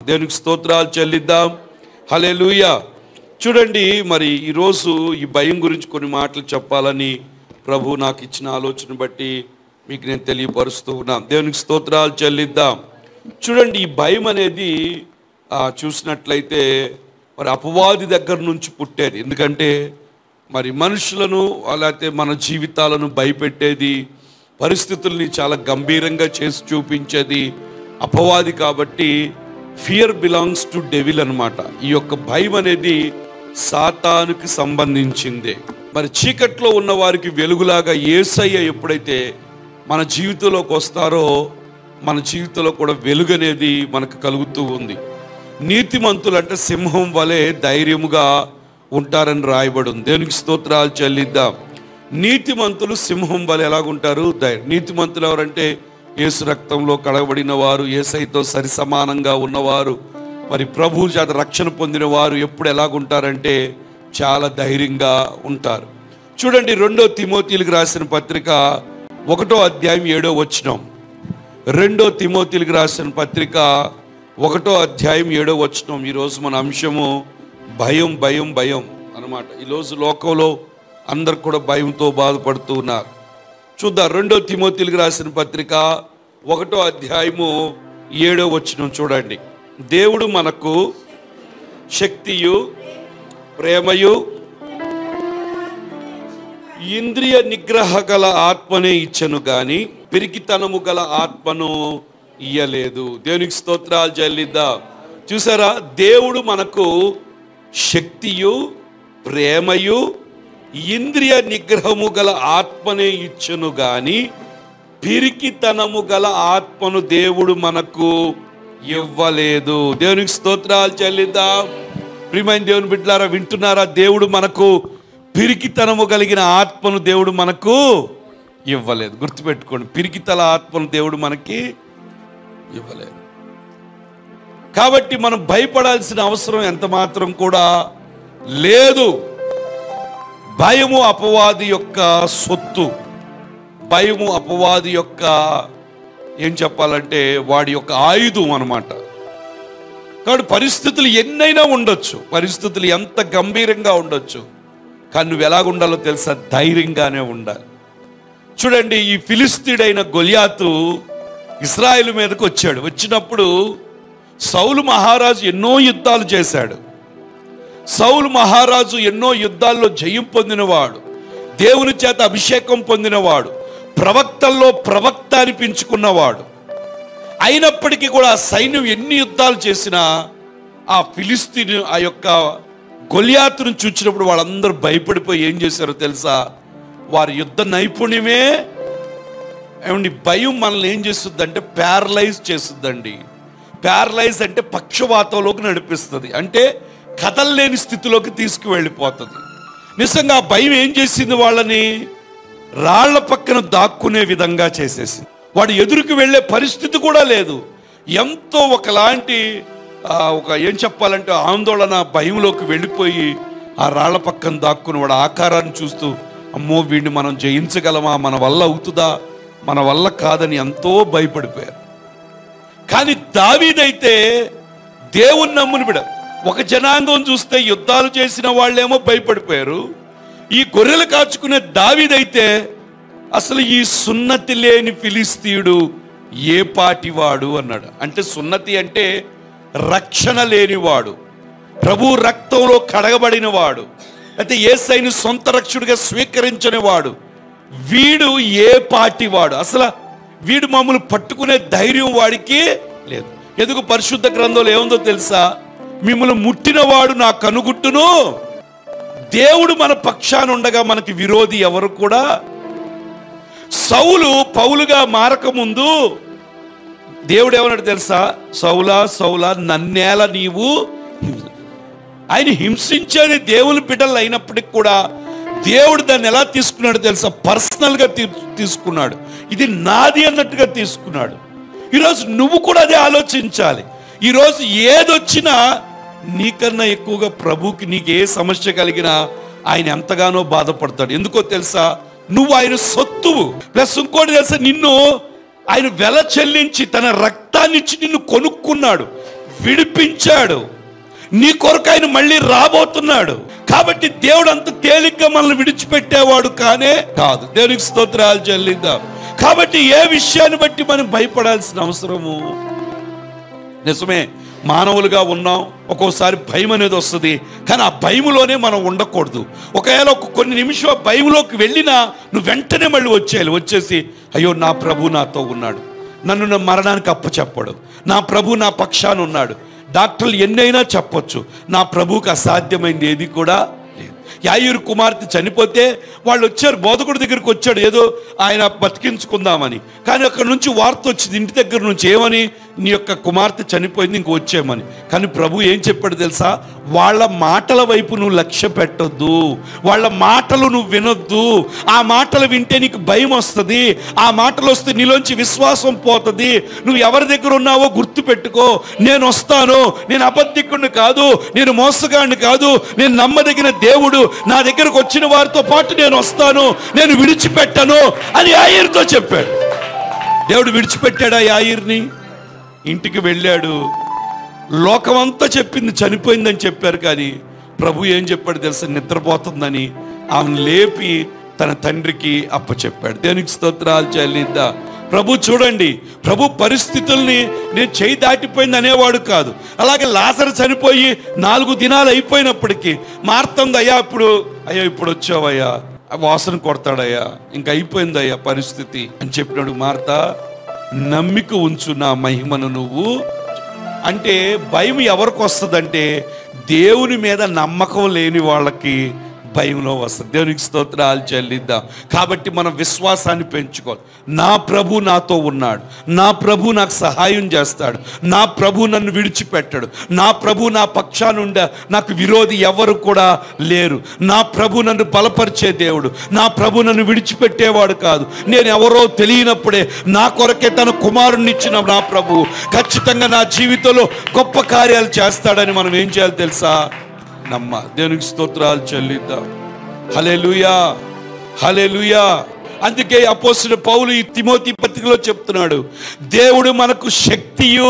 దేవునికి స్తోత్రాలు చెల్లిద్దాం హల్లెలూయా చూడండి మరి ఈరోజు ఈ భయం గురించి కొన్ని మాటలు చెప్పాలని ప్రభు నాకు ఇచ్చిన ఆలోచన బట్టి మీకు నేను తెలియపరుస్తూ ఉన్నాను దేవునికి స్తోత్రాలు చెల్లిద్దాం చూడండి ఈ భయం అనేది ఆ, చూసినట్లయితే మరి అపవాది దగ్గర నుంచి పుట్టేది ఎందుకంటే మరి మనుషులను లేకపోతే మన జీవితాలను భయపెట్టేది పరిస్థితుల్ని చాలా గంభీరంగా చేసి చూపించేది అపవాది కాబట్టి ఫియర్ బిలాంగ్స్ టు డెవిల్ అన్నమాట ఈ యొక్క భయం అనేది సాతానుకి సంబంధించిందే మరి చీకట్లో ఉన్న వారికి వెలుగులాగా ఏసయ్య ఎప్పుడైతే మన జీవితంలోకి వస్తారో మన జీవితంలో కూడా వెలుగు అనేది మనకు కలుగుతూ ఉంది నీతిమంతులు అంటే సింహం వలె ధైర్యముగా ఉంటారని రాయబడి ఉంది దేవునికి స్తోత్రాలు చెల్లిద్దాం నీతిమంతులు సింహం వలె ఎలాగుంటారు ధైర్యం నీతిమంతులు ఎవరంటే యేసు రక్తంలో కడగబడిన వారు ఏసైతో సరి సమానంగా ఉన్నవారు మరి ప్రభు చేత రక్షణ పొందిన వారు ఎప్పుడు ఎలాగుంటారంటే చాలా ధైర్యంగా ఉంటారు చూడండి రెండో తిమోతీలకు రాసిన పత్రిక ఒకటో అధ్యాయం ఏడో వచనం రెండో తిమోతిలకు రాసిన పత్రిక ఒకటో అధ్యాయం ఏడో వచనం ఈరోజు మన అంశము భయం భయం భయం అన్నమాట ఈరోజు లోకంలో అందరు కూడా భయంతో బాధపడుతూ ఉన్నారు చూద్దాం రెండో తిమోతిలకు రాసిన పత్రిక ఒకటో అధ్యాయము ఏడో వచనం చూడండి దేవుడు మనకు శక్తియు ప్రేమయు ఇంద్రియ నిగ్రహ గల ఆత్మనే ఇచ్చను గాని పిరికితనము గల ఆత్మను ఇయ్యలేదు దేవునికి స్తోత్రాలు చెల్లిద్దా చూసారా దేవుడు మనకు శక్తియు ప్రేమయు ఇంద్రియ నిగ్రహము గల ఆత్మనే ఇచ్చును గాని పిరికితనము గల ఆత్మను దేవుడు మనకు ఇవ్వలేదు దేవునికి స్తోత్రాలు చెల్లిద్దాం ప్రియమైన దేవుని బిడ్డలారా వింటున్నారా దేవుడు మనకు పిరికితనము కలిగిన ఆత్మను దేవుడు మనకు ఇవ్వలేదు గుర్తుపెట్టుకోండి పిరికితల ఆత్మను దేవుడు మనకి ఇవ్వలేదు కాబట్టి మనం భయపడాల్సిన అవసరం ఎంత మాత్రం కూడా లేదు భయము అపవాది యొక్క సొత్తు భయము అపవాది యొక్క ఏం చెప్పాలంటే వాడి యొక్క ఆయుధం అన్నమాట కాబట్టి పరిస్థితులు ఎన్నైనా ఉండొచ్చు పరిస్థితులు ఎంత గంభీరంగా ఉండొచ్చు కానీ నువ్వు ఎలాగుండాలో తెలుసా ధైర్యంగానే ఉండాలి చూడండి ఈ ఫిలిస్తీడైన గొలియాతు ఇస్రాయేల్ మీదకు వచ్చాడు వచ్చినప్పుడు సౌలు మహారాజు ఎన్నో యుద్ధాలు చేశాడు సౌలు మహారాజు ఎన్నో యుద్ధాల్లో జయం పొందినవాడు దేవుని చేత అభిషేకం పొందినవాడు ప్రవక్తల్లో ప్రవక్త అనిపించుకున్నవాడు అయినప్పటికీ కూడా ఆ సైన్యం ఎన్ని యుద్ధాలు చేసినా ఆ ఫిలిస్తీన్ ఆ యొక్క గొలియాతును చూచినప్పుడు వాళ్ళందరూ భయపడిపోయి ఏం చేశారో తెలుసా వారి యుద్ధ నైపుణ్యమే ఏమండి భయం మనల్ని ఏం చేస్తుంది అంటే ప్యారలైజ్ చేస్తుందండి ప్యారలైజ్ అంటే పక్షవాతంలోకి నడిపిస్తుంది అంటే కదలలేని స్థితిలోకి తీసుకువెళ్ళిపోతుంది నిజంగా ఆ భయం ఏం చేసింది వాళ్ళని రాళ్ల పక్కన దాక్కునే విధంగా చేసేసింది వాడు ఎదురుకు వెళ్ళే పరిస్థితి కూడా లేదు ఎంతో ఒకలాంటి ఆ, ఒక ఏం చెప్పాలంటే ఆందోళన భయంలోకి వెళ్ళిపోయి ఆ రాళ్ల పక్కన దాక్కుని వాడు ఆకారాన్ని చూస్తూ అమ్మో వీడిని మనం జయించగలమా మన వల్ల అవుతుందా మన వల్ల కాదని ఎంతో భయపడిపోయారు కానీ దావీదైతే దేవుని నమ్ముని బిడ ఒక జనాంగం చూస్తే యుద్ధాలు చేసిన వాళ్ళేమో భయపడిపోయారు ఈ గొర్రెలు కాచుకునే దావీదైతే అసలు ఈ సున్నతి లేని ఫిలిస్తీయుడు ఏ పాటివాడు అన్నాడు అంటే సున్నతి అంటే రక్షణ లేనివాడు ప్రభు రక్తంలో కడగబడిన వాడు అయితే ఏసైని సొంత రక్షుడిగా స్వీకరించని వాడు వీడు ఏ పార్టీ వాడు అసలు వీడు మమ్మల్ని పట్టుకునే ధైర్యం వాడికి లేదు ఎందుకు పరిశుద్ధ గ్రంథంలో ఏముందో తెలుసా మిమ్మల్ని ముట్టినవాడు నా కనుగుట్టును దేవుడు మన పక్షాన ఉండగా మనకి విరోధి ఎవరు కూడా సౌలు పౌలుగా మారకముందు దేవుడు ఏమన్నాడు తెలుసా సౌలా సౌలా నన్నేల నీవు హింస- ఆయన హింసించేది దేవుని బిడ్డలు అయినప్పటికి కూడా దేవుడు దాన్ని ఎలా తీసుకున్నాడు తెలుసా పర్సనల్గా తీసుకున్నాడు ఇది నాది అన్నట్టుగా తీసుకున్నాడు ఈరోజు నువ్వు కూడా అదే ఆలోచించాలి ఈరోజు ఏదొచ్చినా నీకన్నా ఎక్కువగా ప్రభుకి నీకు ఏ సమస్య కలిగినా ఆయన ఎంతగానో బాధపడతాడు ఎందుకో తెలుసా నువ్వు ఆయన సొత్తువు ప్లస్ ఇంకోటి తెలుసా నిన్ను ఆయన వెల చెల్లించి తన రక్తాన్ని ఇచ్చి నిన్ను కొనుక్కున్నాడు విడిపించాడు నీ కొరకు ఆయన మళ్ళీ రాబోతున్నాడు కాబట్టి దేవుడు అంత తేలిగ్గా మనల్ని విడిచిపెట్టేవాడు కానే కాదు దేవునికి స్తోత్రాలు చెల్లిద్దాం కాబట్టి ఏ విషయాన్ని బట్టి మనం భయపడాల్సిన అవసరము నిజమే మానవులుగా ఉన్నాం ఒక్కోసారి భయం అనేది వస్తుంది కానీ ఆ భయములోనే మనం ఉండకూడదు ఒకవేళ ఒక కొన్ని నిమిషం ఆ భయంలోకి వెళ్ళినా నువ్వు వెంటనే మళ్ళీ వచ్చేయాలి వచ్చేసి అయ్యో నా ప్రభు నాతో ఉన్నాడు నన్ను నా మరణానికి అప్పచెప్పడు నా ప్రభు నా పక్షాన ఉన్నాడు డాక్టర్లు ఎన్నైనా చెప్పొచ్చు నా ప్రభువుకి అసాధ్యమైంది ఏది కూడా లేదు యాయూరు కుమార్తె చనిపోతే వాళ్ళు వచ్చారు బోధకుడి దగ్గరికి వచ్చాడు ఏదో ఆయన బతికించుకుందామని కానీ అక్కడ నుంచి వార్త వచ్చింది ఇంటి దగ్గర నుంచి ఏమని నీ యొక్క కుమార్తె చనిపోయింది ఇంక వచ్చేయమని కానీ ప్రభు ఏం చెప్పాడు తెలుసా వాళ్ళ మాటల వైపు నువ్వు లక్ష్య పెట్టొద్దు వాళ్ళ మాటలు నువ్వు వినొద్దు ఆ మాటలు వింటే నీకు భయం వస్తుంది ఆ మాటలు వస్తే నీలోంచి విశ్వాసం పోతుంది నువ్వు ఎవరి దగ్గర ఉన్నావో గుర్తు పెట్టుకో నేను వస్తాను నేను అబద్ధికుడిని కాదు నేను మోసగాడిని కాదు నేను నమ్మదగిన దేవుడు నా దగ్గరకు వచ్చిన వారితో పాటు నేను వస్తాను నేను విడిచిపెట్టను అని యాయిర్తో చెప్పాడు దేవుడు విడిచిపెట్టాడు ఆ యాయిర్ని ఇంటికి వెళ్ళాడు లోకమంతా చెప్పింది చనిపోయిందని చెప్పారు కానీ ప్రభు ఏం చెప్పాడు తెలుసా నిద్రపోతుందని ఆమెను లేపి తన తండ్రికి అప్పచెప్పాడు దేనికి స్తోత్రాలు చెల్లిద్దా ప్రభు చూడండి ప్రభు పరిస్థితుల్ని నేను చేయి దాటిపోయింది అనేవాడు కాదు అలాగే లాజర్ చనిపోయి నాలుగు దినాలు అయిపోయినప్పటికీ మారుతుంది అయ్యా ఇప్పుడు అయ్యా ఇప్పుడు వచ్చావయ్యా ఆ వాసన కొడతాడయ్యా ఇంక అయిపోయిందయ్యా పరిస్థితి అని చెప్పినాడు మార్తా నమ్మిక ఉంచు నా మహిమను నువ్వు అంటే భయం ఎవరికి వస్తుందంటే దేవుని మీద నమ్మకం లేని వాళ్ళకి భయంలో వస్తుంది దేవునికి స్తోత్రాలు చెల్లిద్దాం కాబట్టి మనం విశ్వాసాన్ని పెంచుకోవాలి నా ప్రభు నాతో ఉన్నాడు నా ప్రభు నాకు సహాయం చేస్తాడు నా ప్రభు నన్ను విడిచిపెట్టాడు నా ప్రభు నా పక్షానుండ నాకు విరోధి ఎవరు కూడా లేరు నా ప్రభు నన్ను బలపరిచే దేవుడు నా ప్రభు నన్ను విడిచిపెట్టేవాడు కాదు నేను ఎవరో తెలియనప్పుడే నా కొరకే తన కుమారుణ్ణి ఇచ్చిన నా ప్రభు ఖచ్చితంగా నా జీవితంలో గొప్ప కార్యాలు చేస్తాడని మనం ఏం చేయాలి తెలుసా నమ్మ దేవునికి స్తోత్రాలు చెల్లిద్దాం హలెలుయా హలెలుయా అందుకే అపోస్తుల పౌలు ఈ తిమోతి పత్రికలో చెప్తున్నాడు దేవుడు మనకు శక్తియు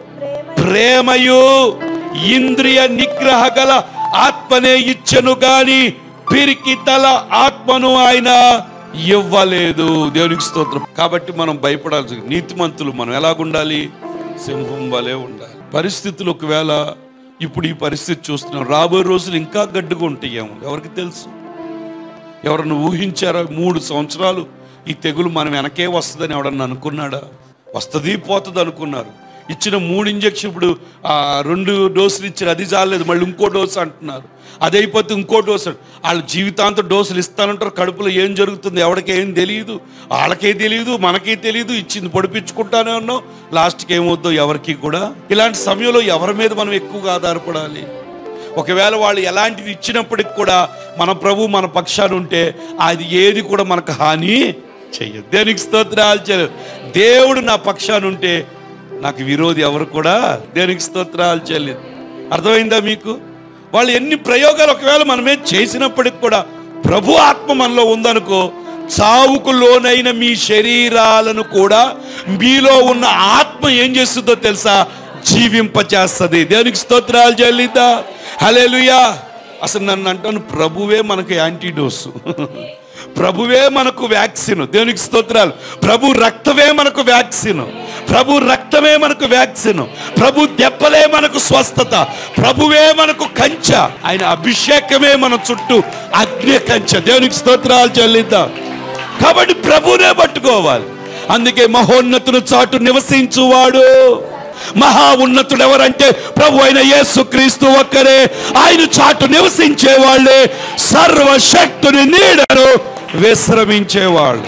ప్రేమయు ఇంద్రియ నిగ్రహ గల ఆత్మనే ఇచ్చను గాని పిరికి తల ఆత్మను ఆయన ఇవ్వలేదు దేవునికి స్తోత్రం కాబట్టి మనం భయపడాల్సి నీతిమంతులు మనం ఎలాగుండాలి సింహం వలె ఉండాలి పరిస్థితులు ఒకవేళ ఇప్పుడు ఈ పరిస్థితి చూస్తున్నాం రాబోయే రోజులు ఇంకా గడ్డుగా ఉంటాయేమో ఎవరికి తెలుసు ఎవరన్నా ఊహించారా మూడు సంవత్సరాలు ఈ తెగులు మనం వెనకే వస్తుందని ఎవడన్నా అనుకున్నాడా వస్తుంది పోతుంది అనుకున్నారు ఇచ్చిన మూడు ఇంజక్షన్ ఇప్పుడు ఆ రెండు డోసులు ఇచ్చారు అది చాలేదు మళ్ళీ ఇంకో డోసు అంటున్నారు అది అయిపోతే ఇంకో డోసు వాళ్ళ జీవితాంతం డోసులు ఇస్తానంటారు కడుపులో ఏం జరుగుతుంది ఎవరికి ఏం తెలియదు వాళ్ళకే తెలియదు మనకే తెలియదు ఇచ్చింది పొడిపించుకుంటానే ఉన్నాం లాస్ట్కి ఏమవుద్దో ఎవరికి కూడా ఇలాంటి సమయంలో ఎవరి మీద మనం ఎక్కువగా ఆధారపడాలి ఒకవేళ వాళ్ళు ఎలాంటిది ఇచ్చినప్పటికి కూడా మన ప్రభు మన పక్షాన ఉంటే అది ఏది కూడా మనకు హాని చెయ్యదు దేనికి స్తోత్రాలు చేయలేదు దేవుడు నా పక్షాన ఉంటే నాకు విరోధి ఎవరు కూడా దేనికి స్తోత్రాలు చేయలేదు అర్థమైందా మీకు వాళ్ళు ఎన్ని ప్రయోగాలు ఒకవేళ మనమే చేసినప్పటికి కూడా ప్రభు ఆత్మ మనలో ఉందనుకో చావుకు లోనైన మీ శరీరాలను కూడా మీలో ఉన్న ఆత్మ ఏం చేస్తుందో తెలుసా జీవింపచేస్తుంది దేవునికి స్తోత్రాలు చెల్లిద్దా హలేలుయా అసలు నన్ను అంటాను ప్రభువే మనకు యాంటీడోసు ప్రభువే మనకు వ్యాక్సిన్ దేవునికి స్తోత్రాలు ప్రభు రక్తమే మనకు వ్యాక్సిన్ ప్రభు రక్తమే మనకు వ్యాక్సిన్ ప్రభు దెబ్బలే మనకు స్వస్థత ప్రభువే మనకు కంచ ఆయన అభిషేకమే మన చుట్టూ అగ్ని కంచ దేవునికి స్తోత్రాలు చెల్లిద్దాం కాబట్టి ప్రభునే పట్టుకోవాలి అందుకే మహోన్నతుడు చాటు నివసించువాడు మహా ఉన్నతుడు ఎవరంటే ప్రభు అయిన యేసు క్రీస్తు ఒక్కరే ఆయన చాటు నివసించే వాళ్ళే సర్వశక్తుని నీడను విశ్రమించేవాళ్ళు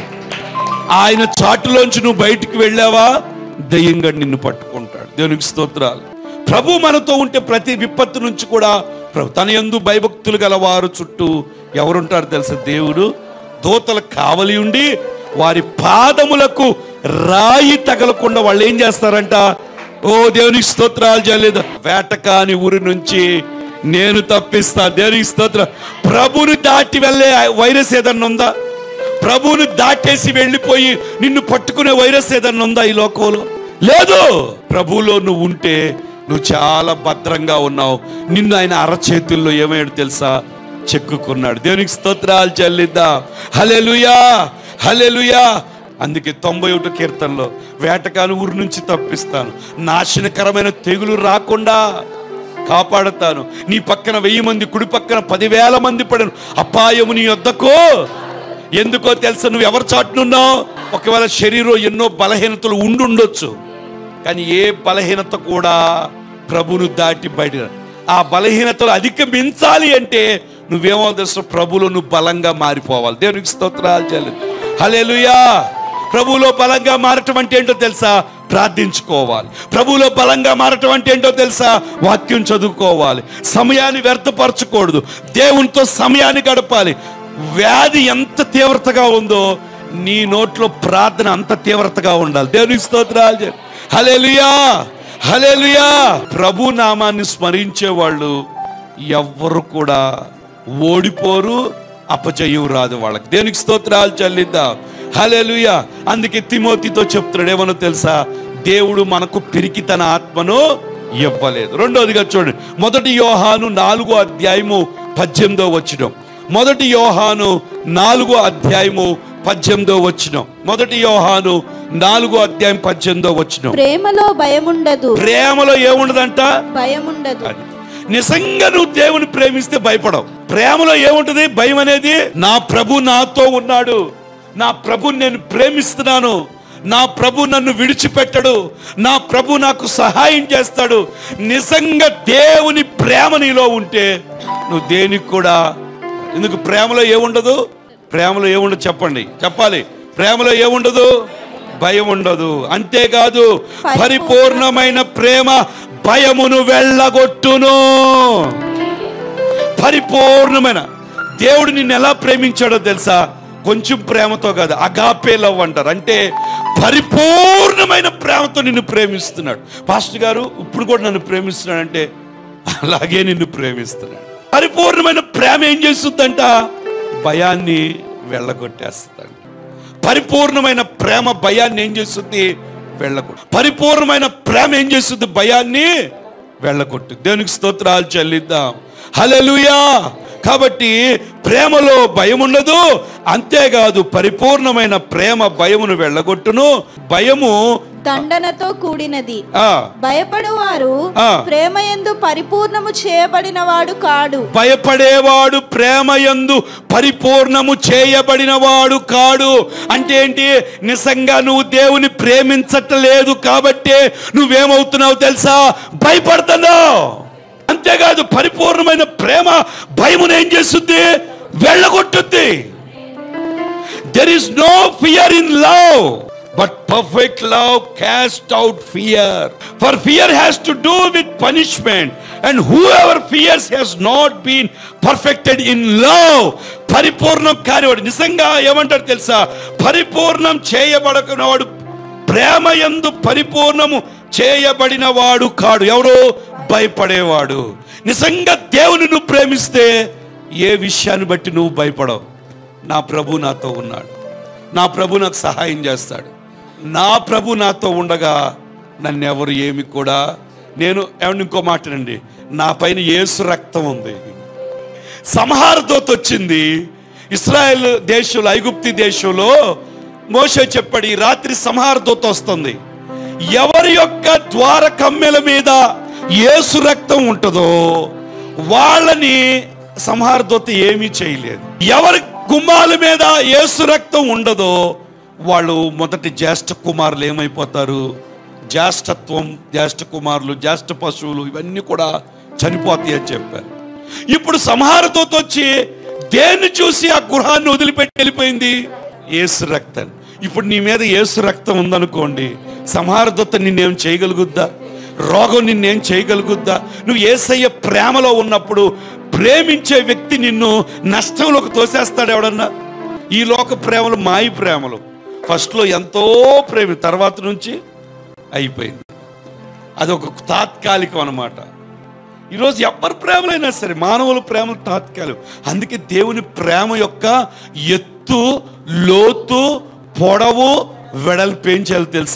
ఆయన చాటులోంచి నువ్వు బయటికి వెళ్ళావా దయ్యంగా నిన్ను పట్టుకుంటాడు దేవునికి స్తోత్రాలు ప్రభు మనతో ఉంటే ప్రతి విపత్తు నుంచి కూడా ప్రభు తన యందు భయభక్తులు గల వారు చుట్టూ ఎవరుంటారు తెలుసా దేవుడు దూతలు కావలి ఉండి వారి పాదములకు రాయి తగలకుండా వాళ్ళు ఏం చేస్తారంట ఓ దేవునికి స్తోత్రాలు చేయలేదు వేటకాని ఊరి నుంచి నేను తప్పిస్తా దేవునికి స్తోత్రం ప్రభుని దాటి వెళ్ళే వైరస్ ఏదన్నా ఉందా ప్రభువుని దాటేసి వెళ్ళిపోయి నిన్ను పట్టుకునే వైరస్ ఏదన్నా ఉందా ఈ లోకంలో లేదు ప్రభువులో నువ్వు ఉంటే నువ్వు చాలా భద్రంగా ఉన్నావు నిన్ను ఆయన అరచేతుల్లో ఏమయ్యాడు తెలుసా చెక్కుకున్నాడు దేవునికి స్తోత్రాలు చెల్లిద్దా హలెలుయా హలెలుయా అందుకే తొంభై ఒకటో కీర్తనలో వేటకాను ఊరి నుంచి తప్పిస్తాను నాశనకరమైన తెగులు రాకుండా కాపాడుతాను నీ పక్కన వెయ్యి మంది కుడి పక్కన పదివేల మంది పడను అపాయము నీ వద్దకు ఎందుకో తెలుసా నువ్వు ఎవరి చాటునున్నావు ఒకవేళ శరీరం ఎన్నో బలహీనతలు ఉండుండొచ్చు కానీ ఏ బలహీనత కూడా ప్రభును దాటి బయట ఆ బలహీనతలు అధిగమించాలి అంటే నువ్వేమో తెలుసు ప్రభులో నువ్వు బలంగా మారిపోవాలి దేవునికి స్తోత్రాలు చెల్లి హలేలుయా ప్రభువులో బలంగా మారటం అంటే ఏంటో తెలుసా ప్రార్థించుకోవాలి ప్రభువులో బలంగా మారటం అంటే ఏంటో తెలుసా వాక్యం చదువుకోవాలి సమయాన్ని వ్యర్థపరచకూడదు దేవునితో సమయాన్ని గడపాలి వ్యాధి ఎంత తీవ్రతగా ఉందో నీ నోట్లో ప్రార్థన అంత తీవ్రతగా ఉండాలి దేవునికి స్తోత్రాలు చెల్లి హలేలుయా హలేలుయా ప్రభు నామాన్ని స్మరించే వాళ్ళు ఎవ్వరు కూడా ఓడిపోరు అపజయం రాదు వాళ్ళకి దేనికి స్తోత్రాలు చెల్లిద్దాం హలేలుయా అందుకే తిమోతితో చెప్తున్నాడు ఏమనో తెలుసా దేవుడు మనకు పిరికి తన ఆత్మను ఇవ్వలేదు రెండోదిగా చూడండి మొదటి యోహాను నాలుగో అధ్యాయము పద్దెనిమిదో వచ్చినం మొదటి యోహాను నాలుగో అధ్యాయము పద్దెనిమిదో వచ్చినం మొదటి యోహాను నాలుగో అధ్యాయం పద్దెనిమిదో వచ్చినం ప్రేమలో భయముండదు ప్రేమలో ఏముండదంట భయముండదు అది నిజంగా నువ్వు దేవుని ప్రేమిస్తే భయపడవు ప్రేమలో ఏముంటది భయం అనేది నా ప్రభు నాతో ఉన్నాడు నా ప్రభు నేను ప్రేమిస్తున్నాను నా ప్రభు నన్ను విడిచిపెట్టడు నా ప్రభు నాకు సహాయం చేస్తాడు నిజంగా దేవుని ప్రేమ నీలో ఉంటే నువ్వు దేనికి కూడా ఎందుకు ప్రేమలో ఏముండదు ప్రేమలో ఏముండదు చెప్పండి చెప్పాలి ప్రేమలో ఏముండదు భయం ఉండదు అంతేకాదు పరిపూర్ణమైన ప్రేమ భయమును వెళ్ళగొట్టును పరిపూర్ణమైన దేవుడు నిన్ను ఎలా ప్రేమించాడో తెలుసా కొంచెం ప్రేమతో కాదు అగాపే లవ్ అంటారు అంటే పరిపూర్ణమైన ప్రేమతో నిన్ను ప్రేమిస్తున్నాడు పాస్టర్ గారు ఇప్పుడు కూడా నన్ను ప్రేమిస్తున్నాడు అంటే అలాగే నిన్ను ప్రేమిస్తున్నాడు పరిపూర్ణమైన ప్రేమ ఏం చేస్తుందంట భయాన్ని వెళ్ళగొట్టేస్తాడు పరిపూర్ణమైన ప్రేమ భయాన్ని ఏం చేస్తుంది వెళ్ళగొట్టు పరిపూర్ణమైన ప్రేమ ఏం చేస్తుంది భయాన్ని వెళ్ళగొట్టు దేవునికి స్తోత్రాలు చెల్లిద్దాం హల్లెలూయా కాబట్టి ప్రేమలో భయం ఉండదు అంతేకాదు పరిపూర్ణమైన ప్రేమ భయమును వెళ్ళగొట్టును భయము దండనతో కూడినది ఆ భయపడువారు ఆ. ప్రేమ ఎందు పరిపూర్ణము చేయబడిన వాడు కాడు భయపడేవాడు ప్రేమయందు పరిపూర్ణము చేయబడినవాడు కాడు అంటే ఏంటి నిజంగా నువ్వు దేవుని ప్రేమించట్లేదు కాబట్టే నువ్వేమవుతున్నావు తెలుసా భయపడుతున్నావు అంతేకాదు పరిపూర్ణమైన ప్రేమ భయమును ఏం చేస్తుంది వెళ్ళగొట్టుద్ది there is no fear in love but perfect love cast out fear for fear has to do with punishment and whoever fears has not been perfected in love పరిపూర్ణం కానివాడు నిజంగా ఏమంటారు తెలుసా పరిపూర్ణం చేయబడకున్నవాడు ప్రేమ యందు పరిపూర్ణము చేయబడిన వాడు కాడు ఎవరు భయపడేవాడు నిజంగా దేవుని నువ్వు ప్రేమిస్తే ఏ విషయాన్ని బట్టి నువ్వు భయపడవు నా ప్రభు నాతో ఉన్నాడు నా ప్రభు నాకు సహాయం చేస్తాడు నా ప్రభు నాతో ఉండగా నన్ను ఎవరు ఏమి కూడా నేను ఏమన్నా ఇంకో మాటనండి నా పైన యేసు రక్తం ఉంది సంహార దూత వచ్చింది ఇస్రాయెల్ దేశంలో ఐగుప్తి దేశంలో మోషే చెప్పాడు ఈ రాత్రి సంహార దూత వస్తుంది ఎవరి యొక్క ద్వార కమ్మెల మీద యేసు రక్తం ఉంటుందో వాళ్ళని సంహార దూత ఏమీ చేయలేదు ఎవరి గుమ్మాల మీద యేసు రక్తం ఉండదో వాళ్ళు మొదటి జ్యేష్ఠ కుమారులు ఏమైపోతారు జ్యేష్ఠత్వం జ్యేష్ఠ కుమారులు జ్యేష్ఠ పశువులు ఇవన్నీ కూడా చనిపోతాయి అని చెప్పారు ఇప్పుడు సంహారతో వచ్చి దేన్ని చూసి ఆ గృహాన్ని వదిలిపెట్టి వెళ్ళిపోయింది ఏసు రక్తం ఇప్పుడు నీ మీద ఏసు రక్తం ఉందనుకోండి సంహారదత్త నిన్నేం చేయగలుగుద్దా రోగం నిన్నేం చేయగలుగుద్దా నువ్వు ఏసయ్య ప్రేమలో ఉన్నప్పుడు ప్రేమించే వ్యక్తి నిన్ను నష్టంలోకి తోసేస్తాడు ఎవడన్నా ఈ లోక ప్రేమలు మాయి ప్రేమలు ఫస్ట్లో ఎంతో ప్రేమ తర్వాత నుంచి అయిపోయింది అదొక తాత్కాలికం అన్నమాట ఈరోజు ఎవరి ప్రేమలైనా సరే మానవుల ప్రేమలు తాత్కాలికం అందుకే దేవుని ప్రేమ యొక్క ఎత్తు లోతు పొడవు వెడల్పు ఏం చేయాలి తెలుసా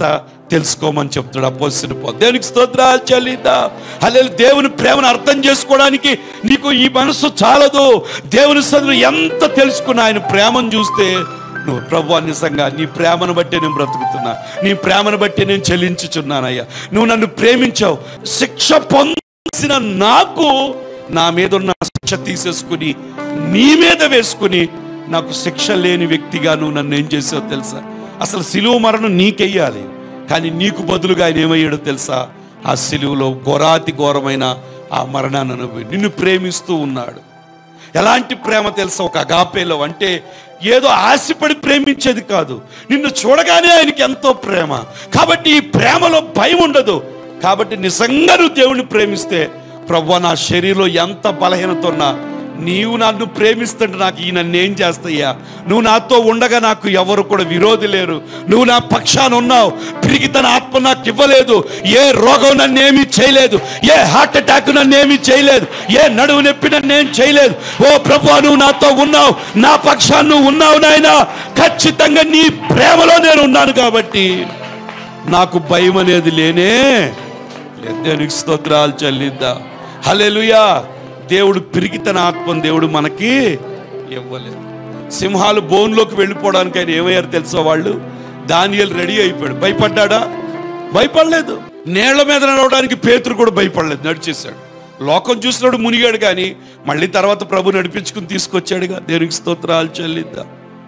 తెలుసుకోమని చెప్తాడు అపోసిన పో దేవునికి స్తోత్రాలు చెల్లిద్దా అల్లే దేవుని ప్రేమను అర్థం చేసుకోవడానికి నీకు ఈ మనసు చాలదు దేవుని సదులు ఎంత తెలుసుకున్నా ఆయన ప్రేమను చూస్తే నువ్వు ప్రభు నిజంగా నీ ప్రేమను బట్టి నేను బ్రతుకుతున్నా నీ ప్రేమను బట్టి నేను చెల్లించుచున్నానయ్యా నువ్వు నన్ను ప్రేమించావు శిక్ష పొందాల్సిన నాకు నా మీద ఉన్న శిక్ష తీసేసుకుని నీ మీద వేసుకుని నాకు శిక్ష లేని వ్యక్తిగా నువ్వు నన్ను ఏం చేసావు తెలుసా అసలు సిలువ మరణం నీకెయ్యాలి కానీ నీకు బదులుగా ఆయన ఏమయ్యాడో తెలుసా ఆ సిలువలో ఘోరాతి ఘోరమైన ఆ మరణాన్ని అనుభవి నిన్ను ప్రేమిస్తూ ఉన్నాడు ఎలాంటి ప్రేమ తెలుసా ఒక అగాపేలో అంటే ఏదో ఆశపడి ప్రేమించేది కాదు నిన్ను చూడగానే ఆయనకి ఎంతో ప్రేమ కాబట్టి ఈ ప్రేమలో భయం ఉండదు కాబట్టి నిజంగా నువ్వు దేవుణ్ణి ప్రేమిస్తే ప్రభు నా శరీరంలో ఎంత బలహీనత ఉన్నా నీవు నన్ను ప్రేమిస్తుంటే నాకు ఈ నన్ను ఏం చేస్తాయ్యా నువ్వు నాతో ఉండగా నాకు ఎవరు కూడా విరోధి లేరు నువ్వు నా పక్షాన ఉన్నావు పిరిగి తన ఆత్మ నాకు ఇవ్వలేదు ఏ రోగం నన్ను ఏమీ చేయలేదు ఏ హార్ట్ అటాక్ నన్ను ఏమీ చేయలేదు ఏ నడువు నొప్పి నన్ను ఏం చేయలేదు ఓ ప్రభు నువ్వు నాతో ఉన్నావు నా పక్షాన్ని నువ్వు ఉన్నావు నాయన ఖచ్చితంగా నీ ప్రేమలో నేను ఉన్నాను కాబట్టి నాకు భయం అనేది లేనే లేదు. దేవునికి స్తోత్రాలు చెల్లిద్దా హల్లెలూయా దేవుడు పిరిగి తన ఆత్మను దేవుడు మనకి ఇవ్వలేదు సింహాలు బోన్లోకి వెళ్ళిపోవడానికి ఆయన ఏమయ్యారు తెలుసా వాళ్ళు దానియలు రెడీ అయిపోయాడు భయపడ్డాడా భయపడలేదు నేళ్ల మీద నడవడానికి పేతురు కూడా భయపడలేదు నడిచేశాడు లోకం చూసినాడు మునిగాడు కానీ మళ్ళీ తర్వాత ప్రభు నడిపించుకుని తీసుకొచ్చాడుగా దేవునికి స్తోత్రాలు చెల్లిద్దా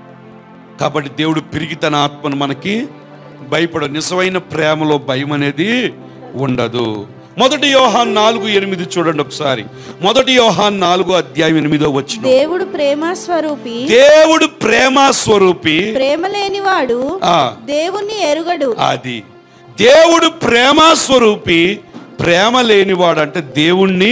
కాబట్టి దేవుడు పిరిగి తన ఆత్మను మనకి భయపడ నిజమైన ప్రేమలో భయం అనేది ఉండదు మొదటి యోహాన్ నాలుగు ఎనిమిది చూడండి ఒకసారి మొదటి యోహాన్ నాలుగు అధ్యాయం ఎనిమిదో వచ్చిన దేవుడు ప్రేమ స్వరూపి దేవుడు ప్రేమ స్వరూపి ప్రేమ లేనివాడు ఆ దేవుణ్ణి ఎరుగడు అది దేవుడు ప్రేమ స్వరూపి ప్రేమ లేనివాడు అంటే దేవుణ్ణి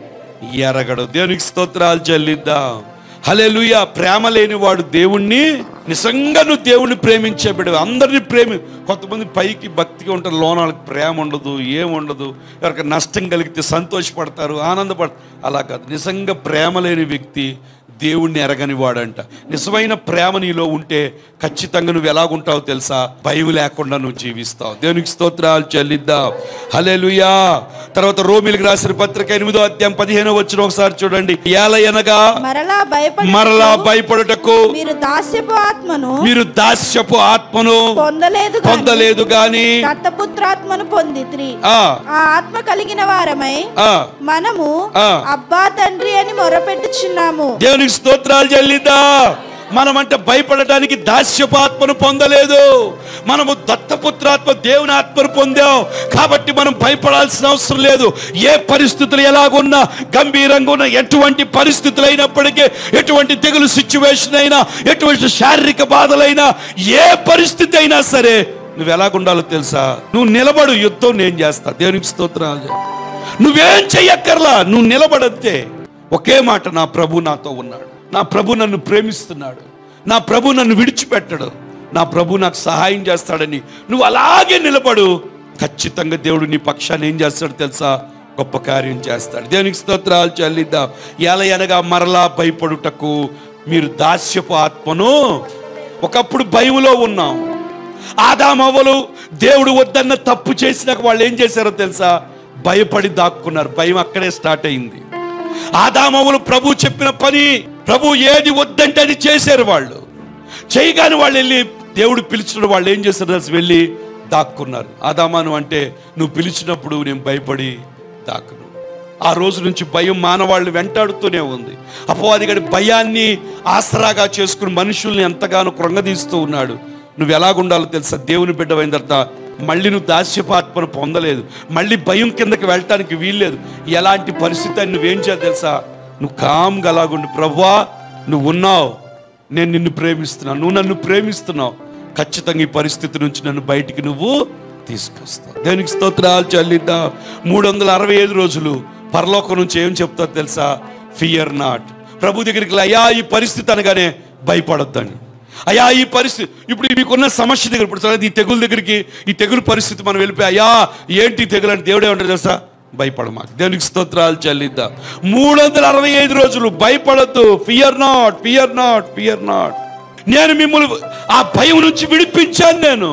ఎరగడు దేవునికి స్తోత్రాలు చెల్లిద్దాం హల్లెలూయా ప్రేమ లేనివాడు దేవుణ్ణి నిజంగా నువ్వు దేవుణ్ణి ప్రేమించే బిడ్డ అందరినీ ప్రేమి కొంతమంది పైకి భక్తిగా ఉంటారు లోన వాళ్ళకి ప్రేమ ఉండదు ఏం ఉండదు ఎవరికి నష్టం కలిగితే సంతోషపడతారు ఆనందపడతారు అలా కాదు నిజంగా ప్రేమ లేని వ్యక్తి దేవుణ్ణి ఎరగని వాడంట నిజమైన ప్రేమ నీలో ఉంటే ఖచ్చితంగా నువ్వు ఎలాగుంటావో తెలుసా భయం లేకుండా నువ్వు జీవిస్తావు దేవునికి స్తోత్రాలు చెల్లిద్దాం హల్లెలూయా తర్వాత రోమిలికి రాసిన పత్రిక ఎనిమిదో అధ్యాయం పదిహేనో వచ్చిన ఒకసారి చూడండి ఏల ఎనగా మరలా భయపడి మరలా భయపడుటకు మీరు దాస్యపు ఆత్మను మీరు దాస్యపు ఆత్మను పొందలేదు గాని పొందలేదు గాని దత్తపుత్రాత్మను పొందిత్రి ఆ ఆ ఆత్మ కలిగిన వారమై ఆ మనము ఆ. అబ్బా తండ్రి అని మొరపెట్టుచున్నాము దేవునికి స్తోత్రాలు చెల్లిద్దా మనమంటే భయపడటానికి దాస్యపు ఆత్మను పొందలేదు మనము దత్తపుత్రాత్మ దేవుని ఆత్మను పొందాం కాబట్టి మనం భయపడాల్సిన అవసరం లేదు ఏ పరిస్థితులు ఎలాగున్నా గంభీరంగా ఉన్న ఎటువంటి పరిస్థితులు అయినప్పటికీ ఎటువంటి తెగులు సిచ్యువేషన్ అయినా ఎటువంటి శారీరక బాధలైనా ఏ పరిస్థితి అయినా సరే నువ్వు ఎలాగుండాలో తెలుసా నువ్వు నిలబడు యుద్ధం నేను చేస్తా దేవునికి స్తోత్రాలు నువ్వేం చెయ్యక్కర్లా నువ్వు నిలబడంతే ఒకే మాట నా ప్రభు నాతో ఉన్నాడు నా ప్రభు నన్ను ప్రేమిస్తున్నాడు నా ప్రభు నన్ను విడిచిపెట్టడు నా ప్రభు నాకు సహాయం చేస్తాడని నువ్వు అలాగే నిలబడు ఖచ్చితంగా దేవుడు నీ పక్షాన్ని ఏం చేస్తాడు తెలుసా గొప్ప కార్యం చేస్తాడు దేవునికి స్తోత్రాలు చెల్లిద్దాం ఎలా అనగా మరలా భయపడుటకు మీరు దాస్యపు ఆత్మను ఒకప్పుడు భయములో ఉన్నాం ఆదామవ్వలు దేవుడు వద్దన్న తప్పు చేసినాక వాళ్ళు ఏం చేశారో తెలుసా భయపడి దాక్కున్నారు భయం అక్కడే స్టార్ట్ అయింది ఆదామవులు ప్రభు చెప్పిన పని ప్రభు ఏది వద్దంటే అది చేశారు వాళ్ళు చేయగానే వాళ్ళు వెళ్ళి దేవుడు పిలిచిన వాళ్ళు ఏం చేశారు తెలుసా వెళ్ళి దాక్కున్నారు ఆదామాను అంటే నువ్వు పిలిచినప్పుడు నేను భయపడి దాక్కును ఆ రోజు నుంచి భయం మానవాళ్ళు వెంటాడుతూనే ఉంది అపవాది గడి భయాన్ని ఆసరాగా చేసుకుని మనుషుల్ని ఎంతగానో కృంగదీస్తూ ఉన్నాడు నువ్వు ఎలాగుండాలో తెలుసా దేవుని బిడ్డమైన తర్వాత మళ్ళీ నువ్వు దాస్యపాత్మను పొందలేదు మళ్ళీ భయం కిందకి వెళ్ళటానికి వీల్లేదు ఎలాంటి పరిస్థితి అని నువ్వేం చేయాలి తెలుసా నువ్వు కామ్గా అలాగుండి ప్రవ్వా నువ్వు ఉన్నావు నేను నిన్ను ప్రేమిస్తున్నాను నువ్వు నన్ను ప్రేమిస్తున్నావు ఖచ్చితంగా ఈ పరిస్థితి నుంచి నన్ను బయటికి నువ్వు తీసుకొస్తావు దేనికి స్తోత్రాలు చెల్లిద్దాం మూడు వందల అరవై ఐదు రోజులు పరలోకం నుంచి ఏం చెప్తావు తెలుసా ఫియర్ నాట్ ప్రభు దగ్గరికి వెళ్ళి, అయ్యా ఈ పరిస్థితి అనగానే భయపడొద్దని అయ్యా ఈ పరిస్థితి ఇప్పుడు మీకున్న సమస్య దగ్గర ఇప్పుడు సరే ఈ తెగుల దగ్గరికి ఈ తెగులు పరిస్థితి మనం వెళ్ళిపోయి అయ్యా ఏంటి ఈ తెగులు అంటే దేవుడే ఉంటాడు తెలుసా భయపడ మాకు దేవునికి స్తోత్రాలు చెల్లిద్దాం మూడు వందల అరవై ఐదు రోజులు భయపడద్దు fear not fear not fear not నేను మిమ్మల్ని ఆ భయం నుంచి విడిపించాను నేను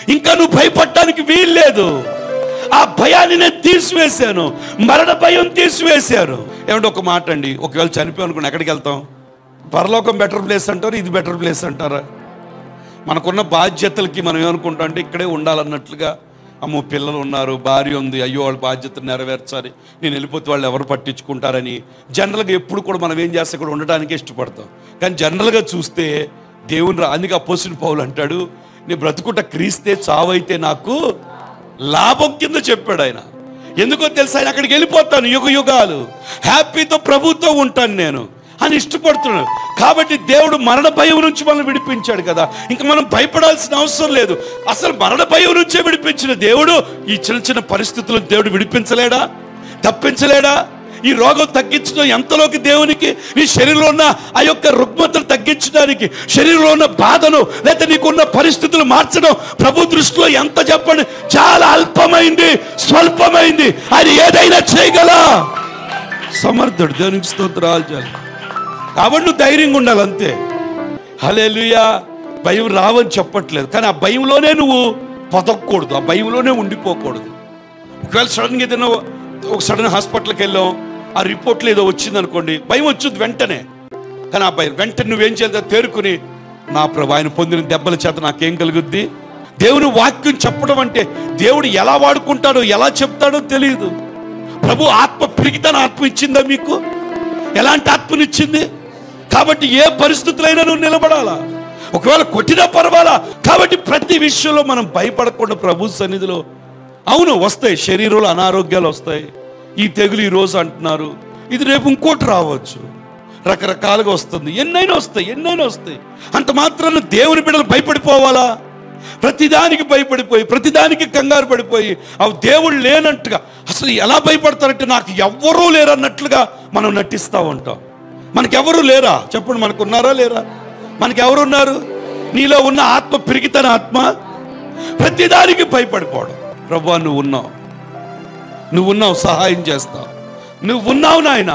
ఇంకా నువ్వు భయపడటానికి వీల్లేదు ఆ భయాన్ని నేను తీసివేశాను మరణ భయం తీసివేశాను ఏమంటే ఒక మాట అండి ఒకవేళ చనిపోయి అనుకుని ఎక్కడికి వెళ్తాం పరలోకం బెటర్ ప్లేస్ అంటారు ఇది బెటర్ ప్లేస్ అంటారా మనకున్న బాధ్యతలకి మనం ఏమనుకుంటాం అంటే ఇక్కడే ఉండాలన్నట్లుగా అమ్మో పిల్లలు ఉన్నారు భార్య ఉంది అయ్యో వాళ్ళ బాధ్యతలు నెరవేర్చాలి నేను వెళ్ళిపోతే వాళ్ళు ఎవరు పట్టించుకుంటారని జనరల్గా ఎప్పుడు కూడా మనం ఏం చేస్తే ఇక్కడ ఉండడానికి ఇష్టపడతాం కానీ జనరల్గా చూస్తే దేవుని రా అందుకే అపోసిన పౌలు అంటాడు నీ బ్రతుకుట క్రీస్తే చావైతే నాకు లాభం కింద చెప్పాడు ఆయన ఎందుకో తెలుసా ఆయన అక్కడికి వెళ్ళిపోతాను యుగ యుగాలు హ్యాపీతో ప్రభుతో ఉంటాను నేను అని ఇష్టపడుతున్నాడు కాబట్టి దేవుడు మరణ భయం నుంచి మనం విడిపించాడు కదా ఇంకా మనం భయపడాల్సిన అవసరం లేదు అసలు మరణ భయం నుంచే విడిపించిన దేవుడు ఈ చిన్న చిన్న పరిస్థితులను దేవుడు విడిపించలేడా తప్పించలేడా ఈ రోగం తగ్గించడం ఎంతలోకి దేవునికి నీ శరీరంలో ఉన్న ఆ యొక్క రుగ్మతలు తగ్గించడానికి శరీరంలో ఉన్న బాధను లేదా నీకున్న పరిస్థితులు మార్చడం ప్రభు దృష్టిలో ఎంత చెప్పండి చాలా అల్పమైంది స్వల్పమైంది ఆయన ఏదైనా చేయగల సమర్థుడు దేవునికి స్తోత్రాలు చాలు కాబట్టి నువ్వు ధైర్యంగా ఉండాలి అంతే హలేలుయా భయం రావని చెప్పట్లేదు కానీ ఆ భయంలోనే నువ్వు పొదక్కూడదు ఆ భయంలోనే ఉండిపోకూడదు ఒకవేళ సడన్గా ఏదైనా ఒక సడన్ హాస్పిటల్కి వెళ్ళాం ఆ రిపోర్ట్లో ఏదో వచ్చింది అనుకోండి భయం వచ్చింది వెంటనే కానీ ఆ భయం వెంటనే నువ్వేం చేయాలి తేరుకుని నా ప్రభు ఆయన పొందిన దెబ్బల చేత నాకేం కలుగుద్ది దేవుని వాక్యం చెప్పడం అంటే దేవుడు ఎలా వాడుకుంటాడో ఎలా చెప్తాడో తెలియదు ప్రభు ఆత్మ పిరిగితన ఆత్మ ఇచ్చిందా మీకు ఎలాంటి ఆత్మనిచ్చింది కాబట్టి ఏ పరిస్థితులైనా నువ్వు నిలబడాలా ఒకవేళ కొట్టినా పర్వాలా కాబట్టి ప్రతి విషయంలో మనం భయపడకుండా ప్రభు సన్నిధిలో అవును వస్తాయి శరీరంలో అనారోగ్యాలు వస్తాయి ఈ తెగులు ఈ రోజు అంటున్నారు ఇది రేపు ఇంకోటి రావచ్చు రకరకాలుగా వస్తుంది ఎన్నైనా వస్తాయి ఎన్నైనా వస్తాయి అంత మాత్రాన దేవుని బిడ్డలు భయపడిపోవాలా ప్రతిదానికి భయపడిపోయి ప్రతిదానికి కంగారు పడిపోయి అవి దేవుడు లేనట్టుగా అసలు ఎలా భయపడతారంటే నాకు ఎవ్వరూ లేరన్నట్లుగా మనం నటిస్తూ ఉంటాం మనకెవరు లేరా చెప్పండి మనకు ఉన్నారా లేరా మనకి ఎవరున్నారు నీలో ఉన్న ఆత్మ పిరిగితన ఆత్మ ప్రతిదానికి భయపడిపోవడం ప్రభు నువ్వు ఉన్నావు నువ్వు ఉన్నావు సహాయం చేస్తావు నువ్వు ఉన్నావు నాయన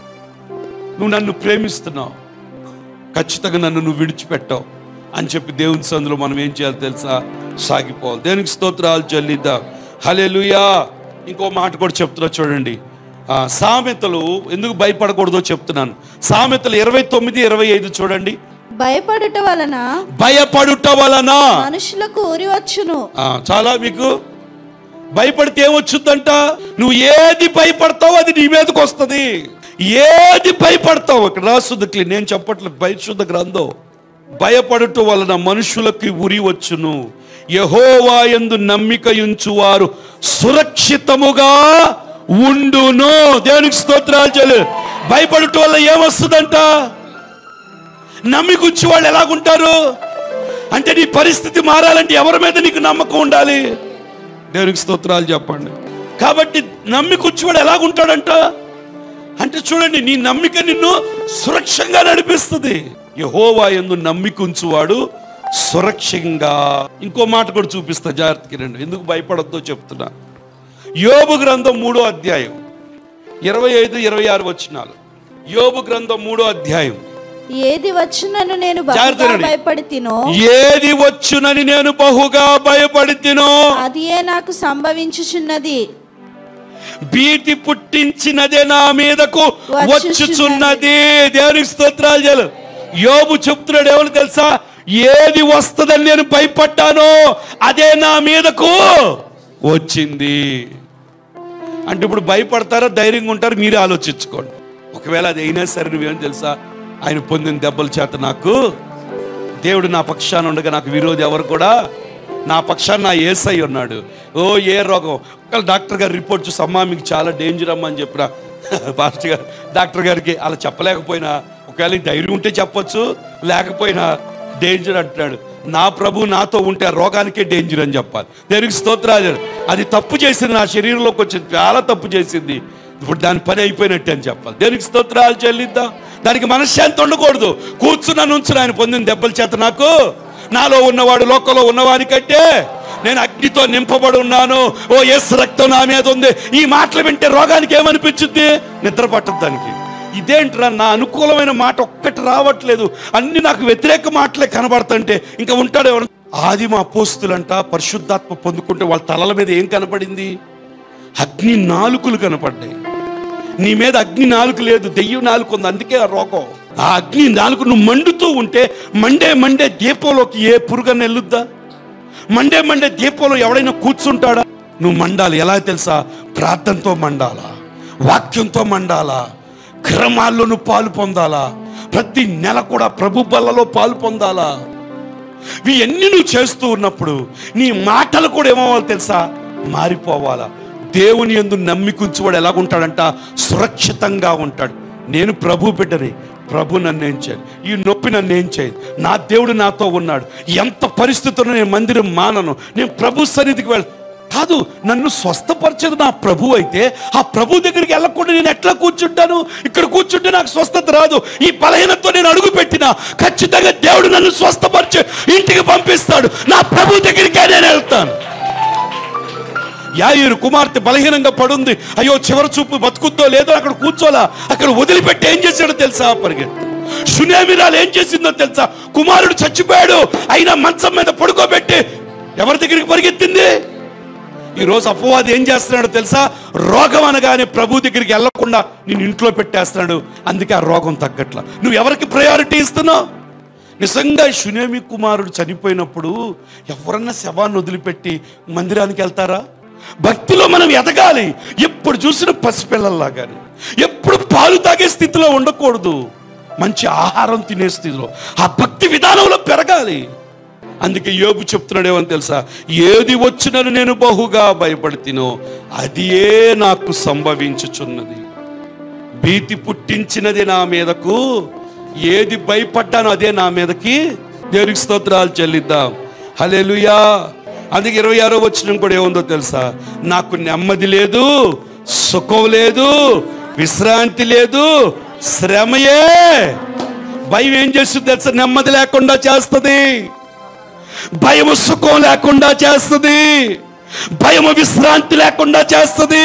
నువ్వు నన్ను ప్రేమిస్తున్నావు ఖచ్చితంగా నన్ను నువ్వు విడిచిపెట్టావు అని చెప్పి దేవుని సందులో మనం ఏం చేయాలి తెలుసా సాగిపోవాలి దేవునికి స్తోత్రాలు చెల్లిద్దాం హలెలుయా ఇంకో మాట కూడా చెప్తున్నా చూడండి ఆ, సామెతలు ఎందుకు భయపడకూడదో చెప్తున్నాను సామెతలు ఇరవై తొమ్మిది ఇరవై ఐదు చూడండి భయపడుట వలన భయపడుట వలన మనుషులకు ఊరి వచ్చును ఆ, చాలా మీకు భయపడితే ఏమొచ్చుద్దంట నువ్వు ఏది భయపడతావు అది నీ మీదకి వస్తుంది ఏది భయపడతావు ఇక్కడ రాస్తుంది క్లీ- నేను చెప్పట్లేదు పరిశుద్ధ గ్రంథం భయపడుట వలన మనుషులకి ఉరి వచ్చును యహోవా యందు నమ్మిక వారు సురక్షితముగా ఉండును దేవునికి స్తోత్రాలు చెల్లు భయపడుట వల్ల ఏమొస్తుందంట నమ్మికుచ్చి వాళ్ళు ఎలాగుంటారు అంటే నీ పరిస్థితి మారాలంటే ఎవరి మీద నీకు నమ్మకం ఉండాలి దేవునికి స్తోత్రాలు చెప్పండి కాబట్టి నమ్మికొచ్చివాడు ఎలాగుంటాడంట అంటే చూడండి నీ నమ్మిక నిన్ను సురక్షంగా నడిపిస్తుంది యహోవా ఎందు నమ్మికుంచువాడు సురక్షంగా ఇంకో మాట కూడా చూపిస్తా జాగ్రత్తకి రండి ఎందుకు భయపడద్దో చెప్తున్నా యోబు గ్రంథం మూడో అధ్యాయం ఇరవై ఐదు ఇరవై ఆరు వచ్చినాలు యోబు గ్రంథం మూడో అధ్యాయం ఏది వచ్చునను నేను బహుగా జాగ్రత్తగా భయపడి తినో ఏది వచ్చునని నేను బహుగా భయపడి తినో అదియే నాకు సంభవించుచున్నది భీతి పుట్టించినదే నా మీదకు వచ్చుచున్నది దేవునికి స్తోత్రాలు చాలు యోబు చెప్తున్నాడు ఏమని తెలుసా ఏది వస్తుందని నేను భయపడ్డానో అదే నా మీదకు వచ్చింది అంటే ఇప్పుడు భయపడతారా ధైర్యంగా ఉంటారు మీరే ఆలోచించుకోండి ఒకవేళ అది అయినా సరే నువ్వేం తెలుసా ఆయన పొందిన దెబ్బల చేత నాకు దేవుడు నా పక్షాన ఉండగా నాకు విరోధి ఎవరు కూడా నా పక్షాన నా ఏసై ఉన్నాడు ఓ ఏ రోగం ఒకవేళ డాక్టర్ గారు రిపోర్ట్ చూసి అమ్మా మీకు చాలా డేంజర్ అమ్మా అని చెప్పిన పాస్టర్ గారు డాక్టర్ గారికి అలా చెప్పలేకపోయినా ఒకవేళ ఈ ధైర్యం ఉంటే చెప్పొచ్చు లేకపోయినా డేంజర్ అంటున్నాడు నా ప్రభు నాతో ఉంటే ఆ రోగానికే డేంజర్ అని చెప్పాలి దేనికి స్తోత్రాలు అది తప్పు చేసింది నా శరీరంలోకి వచ్చింది చాలా తప్పు చేసింది ఇప్పుడు దాని పని అయిపోయినట్టే అని చెప్పాలి దేనికి స్తోత్రాలు చెల్లిద్దాం దానికి మనశ్శాంతి ఉండకూడదు కూర్చున్న నుంచి ఆయన పొందిన దెబ్బల చేత నాకు నాలో ఉన్నవాడు లోకంలో ఉన్నవాని కంటే నేను అగ్నితో నింపబడి ఉన్నాను ఓ ఎస్ రక్తం నా మీద ఉంది ఈ మాటలు వింటే రోగానికి ఏమనిపించుద్ది నిద్ర పట్టదు దానికి ఇదేంట్రా నా అనుకూలమైన మాట ఒక్కటి రావట్లేదు అన్ని నాకు వ్యతిరేక మాటలే కనబడుతుంటే ఇంకా ఉంటాడు ఎవరు ఆదిమ అపోస్తులంట పరిశుద్ధాత్మ పొందుకుంటే వాళ్ళ తలల మీద ఏం కనపడింది అగ్ని నాలుకలు కనపడ్డాయి నీ మీద అగ్ని నాలుక లేదు దెయ్యం నాలుక ఉంది అందుకే ఆ రోగం ఆ అగ్ని నాలుక నువ్వు మండుతూ ఉంటే మండే మండే దీపంలోకి ఏ పురుగన్న వెళ్ళుద్దా మండే మండే దీపంలో ఎవడైనా కూర్చుంటాడా నువ్వు మండాలి ఎలా తెలుసా ప్రార్థనతో మండాలా వాక్యంతో మండాలా క్రమాల్లో నువ్వు పాలు పొందాలా ప్రతి నెల కూడా ప్రభు బల్లలో పాలు పొందాలా ఇవన్నీ నువ్వు చేస్తూ ఉన్నప్పుడు నీ మాటలు కూడా ఏమవ్వాలి తెలుసా మారిపోవాలా దేవుని ఎందు నమ్మికుంచువాడు ఎలాగుంటాడంట సురక్షితంగా ఉంటాడు నేను ప్రభు బిడ్డని ప్రభు నన్ను ఏం చేయదు ఈ నొప్పి నన్ను ఏం చేయదు నా దేవుడు నాతో ఉన్నాడు ఎంత పరిస్థితుల్లో నేను మందిరం మానను నేను ప్రభు సన్నిధికి వెళ్ కాదు నన్ను స్వస్థపరిచేది నా ప్రభు అయితే ఆ ప్రభు దగ్గరికి వెళ్ళకుండా నేను ఎట్లా కూర్చుంటాను ఇక్కడ కూర్చుంటే నాకు స్వస్థత రాదు ఈ బలహీనతో నేను అడుగు పెట్టినా ఖచ్చితంగా దేవుడు నన్ను స్వస్థపరిచే ఇంటికి పంపిస్తాడు నా ప్రభు దగ్గరికే నేను వెళ్తాను యాయిరు కుమార్తె బలహీనంగా పడుంది అయ్యో చివరి చూపు బతుకుద్దో లేదో అక్కడ కూర్చోలా అక్కడ వదిలిపెట్టి ఏం చేశాడో తెలుసా పరిగెత్తు సునేమిరాలు ఏం చేసిందో తెలుసా కుమారుడు చచ్చిపోయాడు అయినా మంచం మీద పడుకోబెట్టి ఎవరి దగ్గరికి పరిగెత్తింది ఈ రోజు అపవాది ఏం చేస్తున్నాడో తెలుసా రోగం అనగానే ప్రభు దగ్గరికి వెళ్లకుండా నేను ఇంట్లో పెట్టేస్తున్నాడు అందుకే ఆ రోగం తగ్గట్ల నువ్వు ఎవరికి ప్రయారిటీ ఇస్తున్నావు నిజంగా శునేమి కుమారుడు చనిపోయినప్పుడు ఎవరన్నా శవాన్ని వదిలిపెట్టి మందిరానికి వెళ్తారా భక్తిలో మనం ఎదగాలి ఎప్పుడు చూసిన పసిపిల్లల్లాగాని ఎప్పుడు పాలు తాగే స్థితిలో ఉండకూడదు మంచి ఆహారం తినే స్థితిలో ఆ భక్తి విధానంలో పెరగాలి అందుకే యోగు చెప్తున్నాడేమని తెలుసా ఏది వచ్చినను నేను బహుగా భయపడుతునో అది ఏ నాకు సంభవించుచున్నది భీతి పుట్టించినది నా మీదకు ఏది భయపడ్డానో అదే నా మీదకి దేవునికి స్తోత్రాలు చెల్లిద్దాం హల్లెలూయా అందుకే ఇరవై ఆరో వచ్చిన కూడా ఏముందో తెలుసా నాకు నెమ్మది లేదు సుఖం లేదు విశ్రాంతి లేదు శ్రమయే భయం ఏం చేస్తుంది తెలుసా నెమ్మది లేకుండా చేస్తుంది భయము సుఖం లేకుండా చేస్తుంది భయము విశ్రాంతి లేకుండా చేస్తుంది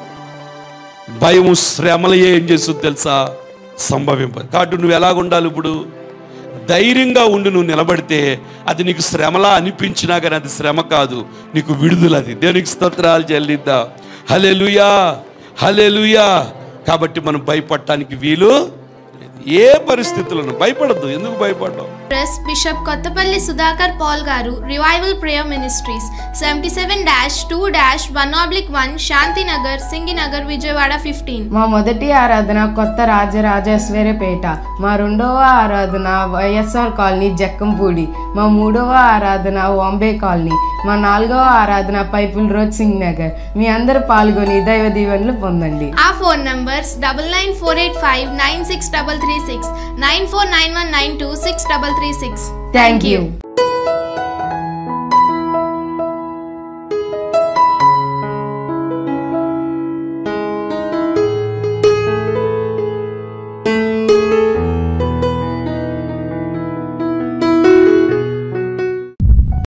భయము శ్రమలు ఏం చేస్తుంది తెలుసా సంభవింప కాబట్టి నువ్వు ఎలాగ ఉండాలి ఇప్పుడు ధైర్యంగా ఉండి నువ్వు నిలబడితే అది నీకు శ్రమలా అనిపించినా కానీ అది శ్రమ కాదు నీకు విడుదల అది దేవునికి స్తోత్రాలు చెల్లిద్దా హలెలుయా హలెలుయా కాబట్టి మనం భయపడటానికి వీలు లేదు. ఏ పరిస్థితులను భయపడద్దు ఎందుకు భయపడ్డావు ప్రెస్ బిషప్ కొత్తపల్లి సుధాకర్ పాల్ గారు revival prayer ministries seventy seven dash two dash one oblique one Shantinagar Singinagar Vijayawada fifteen మా మొదటి ఆరాధన కొత్త రాజరాజేశ్వరపేట మా రెండవ ఆరాధన వైఎస్ఆర్ కాలనీ జక్కంపూడి మా మూడవ ఆరాధన వాంబే కాలనీ మా నాలుగవ ఆరాధన పైపుల్ రోడ్ సింగ్ నగర్ మీ అందరూ పాల్గొని దైవ దీవెనలు పొందండి ఆ phone numbers double nine four eight five nine six double three six nine four nine one nine two six double three six thank you